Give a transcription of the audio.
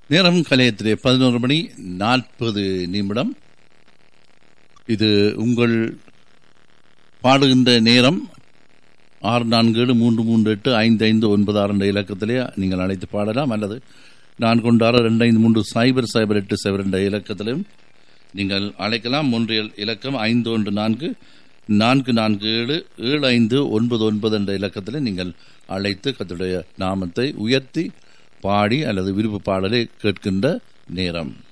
நேரம் கலையத்திலே பதினோரு மணி நாற்பது நிமிடம் இது உங்கள் பாடுகின்ற நேரம் ஆறு நான்கு ஏழு மூன்று மூன்று எட்டு ஐந்து ஐந்து ஒன்பது ஆறு என்ற இலக்கத்திலே நீங்கள் அழைத்து பாடலாம் அல்லது நான் கொண்டாட ரெண்டு ஐந்து மூன்று சைபர் சைபர் எட்டு சைபர் என்ற இலக்கத்திலும் நீங்கள் அழைக்கலாம் ஒன்றியல் இலக்கம் ஐந்து ஒன்று நான்கு நான்கு நான்கு ஏழு ஏழு ஐந்து ஒன்பது ஒன்பது என்ற இலக்கத்தில் நீங்கள் அழைத்து கத்துடைய நாமத்தை உயர்த்தி பாடி அல்லது விருப்பு பாடலை கேட்கின்ற நேரம்